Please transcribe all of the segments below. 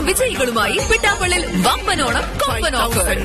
വിജയികളുമായി പിട്ടാപ്പള്ളിൽ വമ്പനോണം കൊമ്പൻ ഓഫർ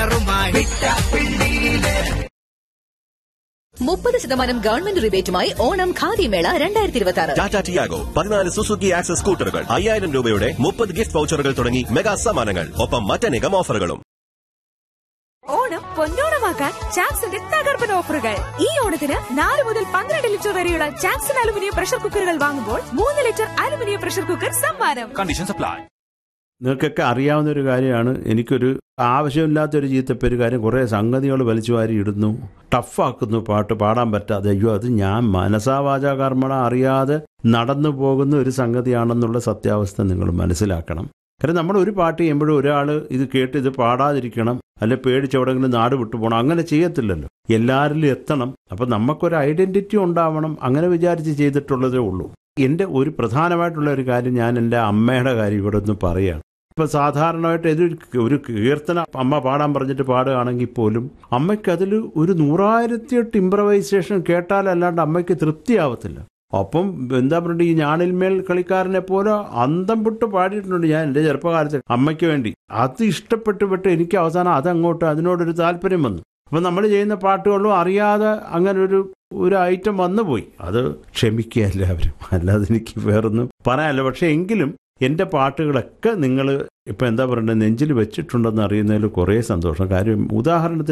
മുപ്പത് ശതമാനം ഗവൺമെന്റ് റിബേറ്റുമായി ഓണം ഖാദി മേള രണ്ടായിരത്തി ഇരുപത്തി ആറ് ടാറ്റ ടിയാഗോ പതിനാല് സുസുക്കി ആക്സസ് സ്കൂട്ടറുകൾ അയ്യായിരം രൂപയുടെ മുപ്പത് ഗിഫ്റ്റ് വൗച്ചറുകൾ തുടങ്ങി മെഗാ സമ്മാനങ്ങൾ ഒപ്പം മറ്റനേകം ഓഫറുകളും ഓണം പൊന്നോണമാക്കാൻ ചാക്സിന്റെ തകർപ്പൻ ഓഫറുകൾ ഈ ഓണത്തിന് നാല് മുതൽ പന്ത്രണ്ട് ലിറ്റർ വരെയുള്ള ചാക്സൺ അലുമിനിയം പ്രഷർ കുക്കറുകൾ വാങ്ങുമ്പോൾ മൂന്ന് ലിറ്റർ അലുമിനിയം പ്രഷർ കുക്കർ സമ്മാനം Conditions apply. നിങ്ങൾക്കൊക്കെ അറിയാവുന്ന ഒരു കാര്യമാണ് എനിക്കൊരു ആവശ്യമില്ലാത്തൊരു ചീത്തപ്പേര് കാര്യം കുറേ സംഗതികൾ വലിച്ചു വാരി ഇടുന്നു ടഫാക്കുന്നു പാട്ട് പാടാൻ പറ്റാതെ അയ്യോ അത് ഞാൻ മനസാവാച കർമ്മണ അറിയാതെ നടന്നു പോകുന്ന ഒരു സംഗതിയാണെന്നുള്ള സത്യാവസ്ഥ നിങ്ങൾ മനസ്സിലാക്കണം കാരണം നമ്മൾ ഒരു പാട്ട് ചെയ്യുമ്പോഴും ഒരാൾ ഇത് കേട്ട് ഇത് പാടാതിരിക്കണം അല്ലെ പേടിച്ച് എവിടെയെങ്കിലും നാട് വിട്ടു പോകണം അങ്ങനെ ചെയ്യത്തില്ലല്ലോ എല്ലാവരിലും എത്തണം അപ്പം നമുക്കൊരു ഐഡന്റിറ്റി ഉണ്ടാവണം അങ്ങനെ വിചാരിച്ച് ചെയ്തിട്ടുള്ളതേ ഉള്ളൂ എൻ്റെ ഒരു പ്രധാനമായിട്ടുള്ള ഒരു കാര്യം ഞാൻ എൻ്റെ അമ്മയുടെ കാര്യം ഇവിടെ ഒന്ന് പറയുകയാണ് ഇപ്പൊ സാധാരണമായിട്ട് ഏതൊരു ഒരു കീർത്തന അമ്മ പാടാൻ പറഞ്ഞിട്ട് പാടുകയാണെങ്കിൽ പോലും അമ്മയ്ക്ക് അതിൽ ഒരു നൂറായിരത്തി എട്ട് ഇംപ്രവൈസേഷൻ കേട്ടാലല്ലാണ്ട് അമ്മയ്ക്ക് തൃപ്തിയാവത്തില്ല അപ്പം എന്താ പറയുക ഈ ഞാണിൽമേൽ കളിക്കാരനെ പോലെ അന്തം വിട്ട് പാടിയിട്ടുണ്ട് ഞാൻ എൻ്റെ ചെറുപ്പകാലത്ത് അമ്മയ്ക്ക് വേണ്ടി അത് ഇഷ്ടപ്പെട്ട് പെട്ട് എനിക്ക് അവസാനം അതങ്ങോട്ട് അതിനോടൊരു താല്പര്യം വന്നു അപ്പം നമ്മൾ ചെയ്യുന്ന പാട്ടുകളിലും അറിയാതെ അങ്ങനെ ഒരു ഒരു ഐറ്റം വന്നുപോയി അത് ക്ഷമിക്കുക എല്ലാവരും അല്ലാതെ എനിക്ക് വേറൊന്നും പറയാനല്ല പക്ഷെ എങ്കിലും എൻ്റെ പാട്ടുകളൊക്കെ നിങ്ങൾ ഇപ്പം എന്താ പറയണ്ടത് നെഞ്ചിൽ വെച്ചിട്ടുണ്ടെന്ന് അറിയുന്നതിൽ കുറേ സന്തോഷം കാര്യം ഉദാഹരണത്തിന്